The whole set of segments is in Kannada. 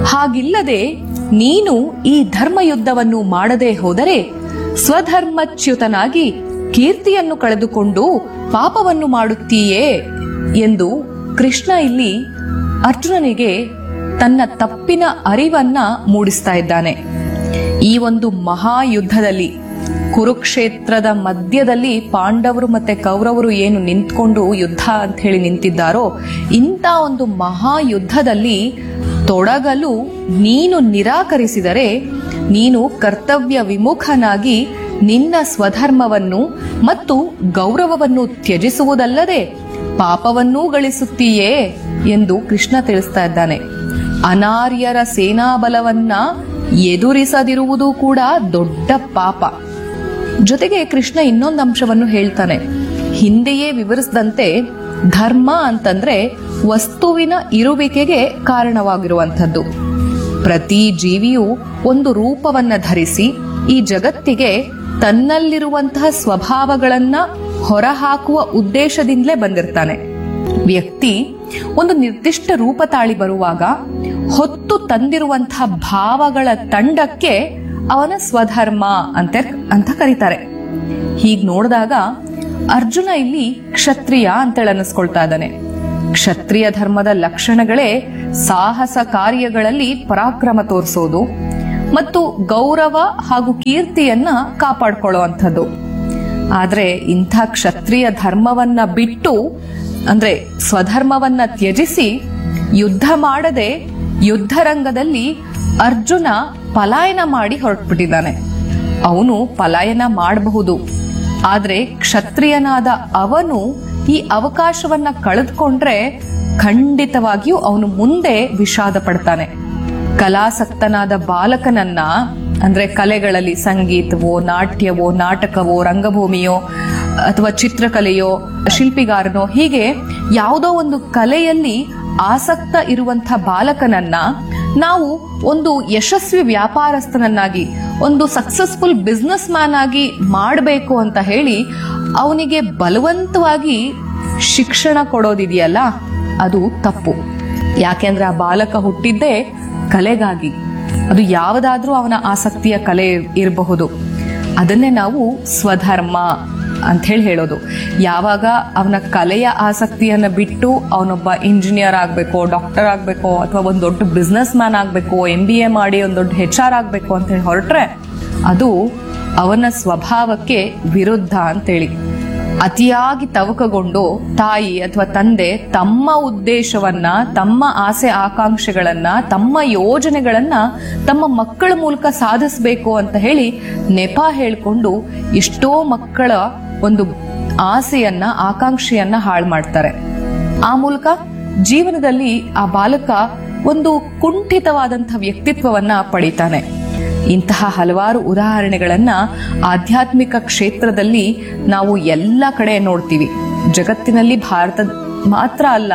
ಹಾಗಿಲ್ಲದೆ ನೀನು ಈ ಧರ್ಮಯುದ್ಧವನ್ನು ಮಾಡದೆ ಹೋದರೆ ಸ್ವಧರ್ಮಚ್ಯುತನಾಗಿ ಕೀರ್ತಿಯನ್ನು ಕಳೆದುಕೊಂಡು ಪಾಪವನ್ನು ಮಾಡುತ್ತೀಯೇ ಎಂದು ಕೃಷ್ಣ ಇಲ್ಲಿ ಅರ್ಜುನನಿಗೆ ತನ್ನ ತಪ್ಪಿನ ಅರಿವನ್ನ ಮೂಡಿಸ್ತಾ ಇದ್ದಾನೆ ಈ ಒಂದು ಮಹಾಯುದ್ಧದಲ್ಲಿ ಕುರುಕ್ಷೇತ್ರದ ಮಧ್ಯದಲ್ಲಿ ಪಾಂಡವರು ಮತ್ತೆ ಕೌರವರು ಏನು ನಿಂತ್ಕೊಂಡು ಯುದ್ಧ ಅಂತ ಹೇಳಿ ನಿಂತಿದ್ದಾರೋ ಇಂಥ ಒಂದು ಮಹಾಯುದ್ಧದಲ್ಲಿ ತೊಡಗಲು ನೀನು ನಿರಾಕರಿಸಿದರೆ ನೀನು ಕರ್ತವ್ಯ ವಿಮುಖನಾಗಿ ನಿನ್ನ ಸ್ವಧರ್ಮವನ್ನು ಮತ್ತು ಗೌರವವನ್ನು ತ್ಯಜಿಸುವುದಲ್ಲದೆ ಪಾಪವನ್ನೂ ಗಳಿಸುತ್ತೀಯೇ ಎಂದು ಕೃಷ್ಣ ತಿಳಿಸ್ತಾ ಇದ್ದಾನೆ ಅನಾರ್ಯರ ಸೇನಾಬಲವನ್ನ ಎದುರಿಸದಿರುವುದು ಕೂಡ ದೊಡ್ಡ ಪಾಪ ಜೊತೆಗೆ ಕೃಷ್ಣ ಇನ್ನೊಂದು ಅಂಶವನ್ನು ಹೇಳ್ತಾನೆ ಹಿಂದೆಯೇ ವಿವರಿಸಿದಂತೆ ಧರ್ಮ ಅಂತಂದ್ರೆ ವಸ್ತುವಿನ ಇರುವಿಕೆಗೆ ಕಾರಣವಾಗಿರುವಂಥದ್ದು ಪ್ರತಿ ಜೀವಿಯು ಒಂದು ರೂಪವನ್ನ ಧರಿಸಿ ಈ ಜಗತ್ತಿಗೆ ತನ್ನಲ್ಲಿರುವಂತಹ ಸ್ವಭಾವಗಳನ್ನ ಹೊರಹಾಕುವ ಉದ್ದೇಶದಿಂದಲೇ ಬಂದಿರ್ತಾನೆ ವ್ಯಕ್ತಿ ಒಂದು ನಿರ್ದಿಷ್ಟ ರೂಪ ತಾಳಿ ಬರುವಾಗ ಹೊತ್ತು ತಂದಿರುವಂತಹ ಭಾವಗಳ ತಂಡಕ್ಕೆ ಅವನ ಸ್ವಧರ್ಮ ಅಂತ ಅಂತ ಕರೀತಾರೆ ಹೀಗ್ ನೋಡಿದಾಗ ಅರ್ಜುನ ಇಲ್ಲಿ ಕ್ಷತ್ರಿಯ ಅಂತೇಳಿ ಅನ್ನಿಸ್ಕೊಳ್ತಾ ಇದ್ದಾನೆ ಕ್ಷತ್ರಿಯ ಧರ್ಮದ ಲಕ್ಷಣಗಳೇ ಸಾಹಸ ಕಾರ್ಯಗಳಲ್ಲಿ ಪರಾಕ್ರಮ ತೋರಿಸೋದು ಮತ್ತು ಗೌರವ ಹಾಗೂ ಕೀರ್ತಿಯನ್ನ ಕಾಪಾಡ್ಕೊಳ್ಳುವಂಥದ್ದು ಆದ್ರೆ ಇಂಥ ಕ್ಷತ್ರಿಯ ಧರ್ಮವನ್ನ ಬಿಟ್ಟು ಅಂದ್ರೆ ಸ್ವಧರ್ಮವನ್ನ ತ್ಯಜಿಸಿ ಯುದ್ಧ ಮಾಡದೆ ಯುದ್ಧ ರಂಗದಲ್ಲಿ ಅರ್ಜುನ ಪಲಾಯನ ಮಾಡಿ ಹೊರಟ್ಬಿಟ್ಟಿದ್ದಾನೆ ಅವನು ಪಲಾಯನ ಮಾಡಬಹುದು ಆದ್ರೆ ಕ್ಷತ್ರಿಯನಾದ ಅವನು ಈ ಅವಕಾಶವನ್ನ ಕಳೆದುಕೊಂಡ್ರೆ ಖಂಡಿತವಾಗಿಯೂ ಅವನು ಮುಂದೆ ವಿಷಾದ ಪಡ್ತಾನೆ ಕಲಾಸಕ್ತನಾದ ಬಾಲಕನನ್ನ ಅಂದ್ರೆ ಕಲೆಗಳಲ್ಲಿ ಸಂಗೀತವೋ ನಾಟ್ಯವೋ ನಾಟಕವೋ ರಂಗಭೂಮಿಯೋ ಅಥವಾ ಚಿತ್ರಕಲೆಯೋ ಶಿಲ್ಪಿಗಾರನೋ ಹೀಗೆ ಯಾವುದೋ ಒಂದು ಕಲೆಯಲ್ಲಿ ಆಸಕ್ತ ಇರುವಂಥ ಬಾಲಕನನ್ನ ನಾವು ಒಂದು ಯಶಸ್ವಿ ವ್ಯಾಪಾರಸ್ಥನನ್ನಾಗಿ ಒಂದು ಸಕ್ಸಸ್ಫುಲ್ ಬಿಸ್ನೆಸ್ ಮ್ಯಾನ್ ಆಗಿ ಮಾಡಬೇಕು ಅಂತ ಹೇಳಿ ಅವನಿಗೆ ಬಲವಂತವಾಗಿ ಶಿಕ್ಷಣ ಕೊಡೋದಿದೆಯಲ್ಲ ಅದು ತಪ್ಪು ಯಾಕೆಂದ್ರೆ ಆ ಬಾಲಕ ಹುಟ್ಟಿದ್ದೇ ಕಲೆಗಾಗಿ ಅದು ಯಾವುದಾದ್ರೂ ಅವನ ಆಸಕ್ತಿಯ ಕಲೆ ಇರಬಹುದು ಅದನ್ನೇ ನಾವು ಸ್ವಧರ್ಮ ಅಂತ ಹೇಳಿ ಹೇಳೋದು ಯಾವಾಗ ಅವನ ಕಲೆಯ ಆಸಕ್ತಿಯನ್ನ ಬಿಟ್ಟು ಅವನೊಬ್ಬ ಇಂಜಿನಿಯರ್ ಆಗಬೇಕು ಡಾಕ್ಟರ್ ಆಗಬೇಕು ಅಥವಾ ಒಂದು ದೊಡ್ಡ ಬಿಸ್ನೆಸ್ ಮ್ಯಾನ್ ಆಗಬೇಕು ಎಂ ಬಿ ಎ ಮಾಡಿ ಒಂದು ದೊಡ್ಡ ಹೆಚ್ ಆರ್ ಆಗಬೇಕು ಅಂತ ಹೇಳಿ ಹೊರಟ್ರೆ ಅದು ಅವನ ಸ್ವಭಾವಕ್ಕೆ ವಿರುದ್ಧ ಅಂತೇಳಿ ಅತಿಯಾಗಿ ತವಕಗೊಂಡು ತಾಯಿ ಅಥವಾ ತಂದೆ ತಮ್ಮ ಉದ್ದೇಶವನ್ನ ತಮ್ಮ ಆಸೆ ಆಕಾಂಕ್ಷೆಗಳನ್ನ ತಮ್ಮ ಯೋಜನೆಗಳನ್ನ ತಮ್ಮ ಮಕ್ಕಳ ಮೂಲಕ ಸಾಧಿಸಬೇಕು ಅಂತ ಹೇಳಿ ನೆಪ ಹೇಳ್ಕೊಂಡು ಎಷ್ಟೋ ಮಕ್ಕಳ ಒಂದು ಆಸೆಯನ್ನ ಆಕಾಂಕ್ಷೆಯನ್ನ ಹಾಳು ಮಾಡ್ತಾರೆ ಆ ಮೂಲಕ ಜೀವನದಲ್ಲಿ ಆ ಬಾಲಕ ಒಂದು ಕುಂಠಿತವಾದಂತಹ ವ್ಯಕ್ತಿತ್ವವನ್ನ ಪಡಿತಾನೆ ಇಂತಹ ಹಲವಾರು ಉದಾಹರಣೆಗಳನ್ನ ಆಧ್ಯಾತ್ಮಿಕ ಕ್ಷೇತ್ರದಲ್ಲಿ ನಾವು ಎಲ್ಲ ಕಡೆ ನೋಡ್ತೀವಿ ಜಗತ್ತಿನಲ್ಲಿ ಭಾರತ ಮಾತ್ರ ಅಲ್ಲ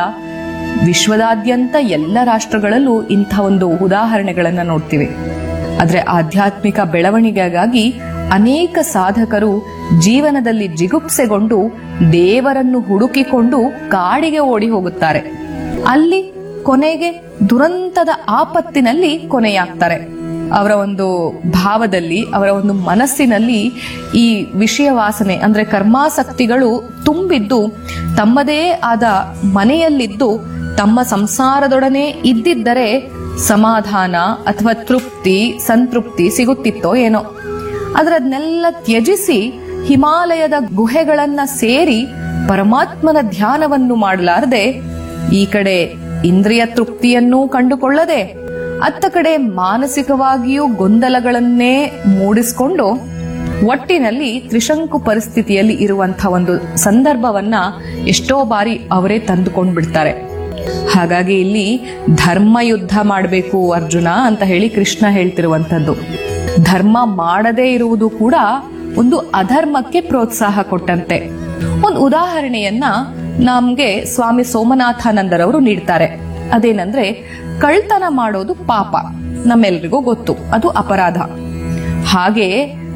ವಿಶ್ವದಾದ್ಯಂತ ಎಲ್ಲ ರಾಷ್ಟ್ರಗಳಲ್ಲೂ ಇಂಥ ಒಂದು ಉದಾಹರಣೆಗಳನ್ನ ನೋಡ್ತೀವಿ ಆದ್ರೆ ಆಧ್ಯಾತ್ಮಿಕ ಬೆಳವಣಿಗೆಗಾಗಿ ಅನೇಕ ಸಾಧಕರು ಜೀವನದಲ್ಲಿ ಜಿಗುಪ್ಸೆಗೊಂಡು ದೇವರನ್ನು ಹುಡುಕಿಕೊಂಡು ಕಾಡಿಗೆ ಓಡಿ ಹೋಗುತ್ತಾರೆ ಅಲ್ಲಿ ಕೊನೆಗೆ ದುರಂತದ ಆಪತ್ತಿನಲ್ಲಿ ಕೊನೆಯಾಗ್ತಾರೆ ಅವರ ಒಂದು ಭಾವದಲ್ಲಿ ಅವರ ಒಂದು ಮನಸ್ಸಿನಲ್ಲಿ ಈ ವಿಷಯ ವಾಸನೆ ಅಂದ್ರೆ ಕರ್ಮಾಸಕ್ತಿಗಳು ತುಂಬಿದ್ದು ತಮ್ಮದೇ ಆದ ಮನೆಯಲ್ಲಿದ್ದು ತಮ್ಮ ಸಂಸಾರದೊಡನೆ ಇದ್ದಿದ್ದರೆ ಸಮಾಧಾನ ಅಥವಾ ತೃಪ್ತಿ ಸಂತೃಪ್ತಿ ಸಿಗುತ್ತಿತ್ತೋ ಏನೋ ಆದ್ರೆ ಅದನ್ನೆಲ್ಲ ತ್ಯಜಿಸಿ ಹಿಮಾಲಯದ ಗುಹೆಗಳನ್ನ ಸೇರಿ ಪರಮಾತ್ಮನ ಧ್ಯಾನವನ್ನು ಮಾಡಲಾರದೆ ಈ ಕಡೆ ಇಂದ್ರಿಯ ತೃಪ್ತಿಯನ್ನೂ ಕಂಡುಕೊಳ್ಳದೆ ಅತ್ತ ಕಡೆ ಮಾನಸಿಕವಾಗಿಯೂ ಗೊಂದಲಗಳನ್ನೇ ಮೂಡಿಸಿಕೊಂಡು ಒಟ್ಟಿನಲ್ಲಿ ತ್ರಿಶಂಕು ಪರಿಸ್ಥಿತಿಯಲ್ಲಿ ಇರುವಂತಹ ಒಂದು ಸಂದರ್ಭವನ್ನ ಎಷ್ಟೋ ಬಾರಿ ಅವರೇ ತಂದುಕೊಂಡು ಬಿಡ್ತಾರೆ ಹಾಗಾಗಿ ಇಲ್ಲಿ ಧರ್ಮ ಯುದ್ಧ ಮಾಡಬೇಕು ಅರ್ಜುನ ಅಂತ ಹೇಳಿ ಕೃಷ್ಣ ಹೇಳ್ತಿರುವಂತದ್ದು ಧರ್ಮ ಮಾಡದೇ ಇರುವುದು ಕೂಡ ಒಂದು ಅಧರ್ಮಕ್ಕೆ ಪ್ರೋತ್ಸಾಹ ಕೊಟ್ಟಂತೆ ಒಂದು ಉದಾಹರಣೆಯನ್ನ ನಮ್ಗೆ ಸ್ವಾಮಿ ಸೋಮನಾಥಾನಂದರವರು ನೀಡ್ತಾರೆ ಅದೇನಂದ್ರೆ ಕಳ್ತನ ಮಾಡೋದು ಪಾಪ ನಮ್ಮೆಲ್ರಿಗೂ ಗೊತ್ತು ಅದು ಅಪರಾಧ ಹಾಗೆ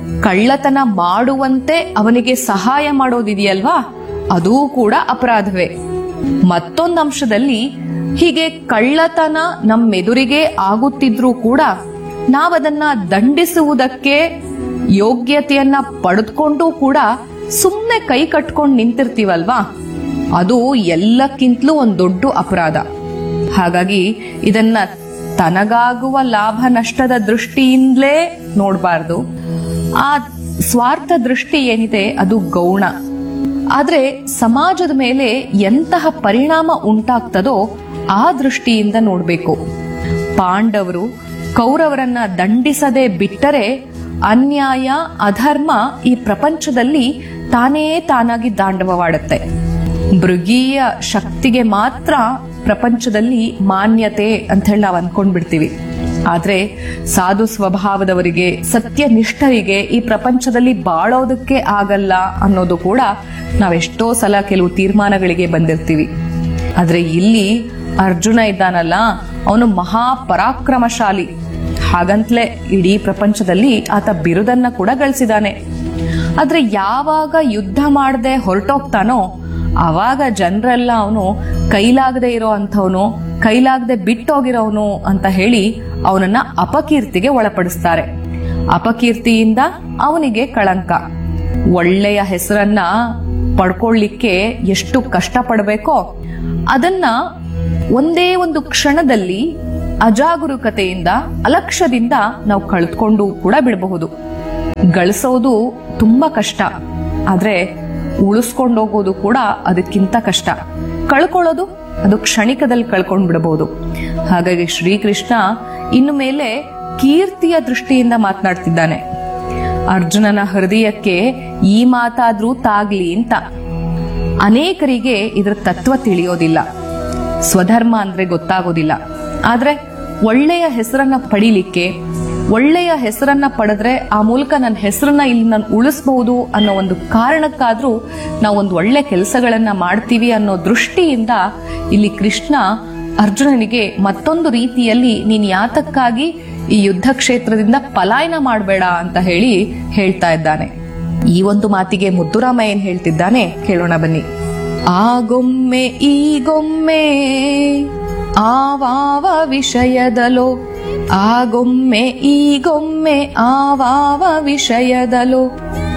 ಕಳ್ಳತನ ಮಾಡುವಂತೆ ಅವನಿಗೆ ಸಹಾಯ ಮಾಡೋದಿದೆಯಲ್ವಾ ಅದೂ ಕೂಡ ಅಪರಾಧವೇ ಮತ್ತೊಂದು ಅಂಶದಲ್ಲಿ ಹೀಗೆ ಕಳ್ಳತನ ನಮ್ಮೆದುರಿಗೆ ಆಗುತ್ತಿದ್ರೂ ಕೂಡ ನಾವದನ್ನ ದಂಡಿಸುವುದಕ್ಕೆ ಯೋಗ್ಯತೆಯನ್ನ ಪಡೆದುಕೊಂಡು ಕೂಡ ಸುಮ್ಮನೆ ಕೈ ಕಟ್ಕೊಂಡು ನಿಂತಿರ್ತೀವಲ್ವಾ ಅದು ಎಲ್ಲಕ್ಕಿಂತಲೂ ಒಂದು ದೊಡ್ಡ ಅಪರಾಧ ಹಾಗಾಗಿ ಇದನ್ನ ತನಗಾಗುವ ಲಾಭ ನಷ್ಟದ ದೃಷ್ಟಿಯಿಂದಲೇ ನೋಡಬಾರ್ದು ಆ ಸ್ವಾರ್ಥ ದೃಷ್ಟಿ ಏನಿದೆ ಅದು ಗೌಣ ಆದ್ರೆ ಸಮಾಜದ ಮೇಲೆ ಎಂತಹ ಪರಿಣಾಮ ಉಂಟಾಗ್ತದೋ ಆ ದೃಷ್ಟಿಯಿಂದ ನೋಡ್ಬೇಕು ಪಾಂಡವರು ಕೌರವರನ್ನ ದಂಡಿಸದೆ ಬಿಟ್ಟರೆ ಅನ್ಯಾಯ ಅಧರ್ಮ ಈ ಪ್ರಪಂಚದಲ್ಲಿ ತಾನೇ ತಾನಾಗಿ ತಾಂಡವವಾಡುತ್ತೆ ಮೃಗೀಯ ಶಕ್ತಿಗೆ ಮಾತ್ರ ಪ್ರಪಂಚದಲ್ಲಿ ಮಾನ್ಯತೆ ಅಂತ ಹೇಳಿ ನಾವು ಅನ್ಕೊಂಡ್ಬಿಡ್ತೀವಿ ಆದ್ರೆ ಸಾಧು ಸ್ವಭಾವದವರಿಗೆ ಸತ್ಯನಿಷ್ಠರಿಗೆ ಈ ಪ್ರಪಂಚದಲ್ಲಿ ಬಾಳೋದಕ್ಕೆ ಆಗಲ್ಲ ಅನ್ನೋದು ಕೂಡ ನಾವೆಷ್ಟೋ ಸಲ ಕೆಲವು ತೀರ್ಮಾನಗಳಿಗೆ ಬಂದಿರ್ತೀವಿ ಆದ್ರೆ ಇಲ್ಲಿ ಅರ್ಜುನ ಇದ್ದಾನಲ್ಲ ಅವನು ಮಹಾಪರಾಕ್ರಮಶಾಲಿ ಹಾಗಂತಲೇ ಇಡೀ ಪ್ರಪಂಚದಲ್ಲಿ ಆತ ಬಿರುದನ್ನ ಕೂಡ ಗಳಿಸಿದಾನೆ ಆದ್ರೆ ಯಾವಾಗ ಯುದ್ಧ ಮಾಡದೆ ಹೊರಟೋಗ್ತಾನೋ ಅವಾಗ ಜನರೆಲ್ಲ ಅವನು ಕೈಲಾಗದೆ ಇರೋ ಅಂಥವನು ಕೈಲಾಗದೆ ಬಿಟ್ಟೋಗಿರೋನು ಅಂತ ಹೇಳಿ ಅವನನ್ನ ಅಪಕೀರ್ತಿಗೆ ಒಳಪಡಿಸ್ತಾರೆ ಅಪಕೀರ್ತಿಯಿಂದ ಅವನಿಗೆ ಕಳಂಕ ಒಳ್ಳೆಯ ಹೆಸರನ್ನ ಪಡ್ಕೊಳ್ಳಿಕ್ಕೆ ಎಷ್ಟು ಕಷ್ಟ ಪಡಬೇಕೋ ಅದನ್ನ ಒಂದೇ ಒಂದು ಕ್ಷಣದಲ್ಲಿ ಅಜಾಗರೂಕತೆಯಿಂದ ಅಲಕ್ಷ್ಯದಿಂದ ನಾವು ಕಳೆದುಕೊಂಡು ಕೂಡ ಬಿಡಬಹುದು ಗಳಿಸೋದು ತುಂಬಾ ಕಷ್ಟ ಆದ್ರೆ ಉಳಿಸ್ಕೊಂಡು ಹೋಗೋದು ಕೂಡ ಅದಕ್ಕಿಂತ ಕಷ್ಟ ಕಳ್ಕೊಳ್ಳೋದು ಅದು ಕ್ಷಣಿಕದಲ್ಲಿ ಕಳ್ಕೊಂಡು ಬಿಡಬಹುದು ಹಾಗಾಗಿ ಶ್ರೀಕೃಷ್ಣ ಇನ್ನು ಮೇಲೆ ಕೀರ್ತಿಯ ದೃಷ್ಟಿಯಿಂದ ಮಾತನಾಡ್ತಿದ್ದಾನೆ ಅರ್ಜುನನ ಹೃದಯಕ್ಕೆ ಈ ಮಾತಾದ್ರೂ ತಾಗ್ಲಿ ಅಂತ ಅನೇಕರಿಗೆ ಇದರ ತತ್ವ ತಿಳಿಯೋದಿಲ್ಲ ಸ್ವಧರ್ಮ ಅಂದ್ರೆ ಗೊತ್ತಾಗೋದಿಲ್ಲ ಆದ್ರೆ ಒಳ್ಳೆಯ ಹೆಸರನ್ನ ಪಡಿಲಿಕ್ಕೆ ಒಳ್ಳೆಯ ಹೆಸರನ್ನ ಪಡೆದ್ರೆ ಆ ಮೂಲಕ ನನ್ನ ಹೆಸರನ್ನ ಇಲ್ಲಿ ನಾನು ಉಳಿಸಬಹುದು ಅನ್ನೋ ಒಂದು ಕಾರಣಕ್ಕಾದ್ರೂ ನಾವು ಒಂದು ಒಳ್ಳೆ ಕೆಲಸಗಳನ್ನ ಮಾಡ್ತೀವಿ ಅನ್ನೋ ದೃಷ್ಟಿಯಿಂದ ಇಲ್ಲಿ ಕೃಷ್ಣ ಅರ್ಜುನನಿಗೆ ಮತ್ತೊಂದು ರೀತಿಯಲ್ಲಿ ನೀನ್ ಯಾತಕ್ಕಾಗಿ ಈ ಯುದ್ಧ ಕ್ಷೇತ್ರದಿಂದ ಪಲಾಯನ ಮಾಡಬೇಡ ಅಂತ ಹೇಳಿ ಹೇಳ್ತಾ ಇದ್ದಾನೆ ಈ ಒಂದು ಮಾತಿಗೆ ಮುದ್ದುರಾಮ ಏನ್ ಹೇಳ್ತಿದ್ದಾನೆ ಕೇಳೋಣ ಬನ್ನಿ ಆಗೊಮ್ಮೆ ಈಗೊಮ್ಮೆ ಆವಾವ ವಿಷಯದಲೋ ಆಗೊಮ್ಮೆ ಈಗೊಮ್ಮೆ ಆವಾವ ವಿಷಯದಲೋ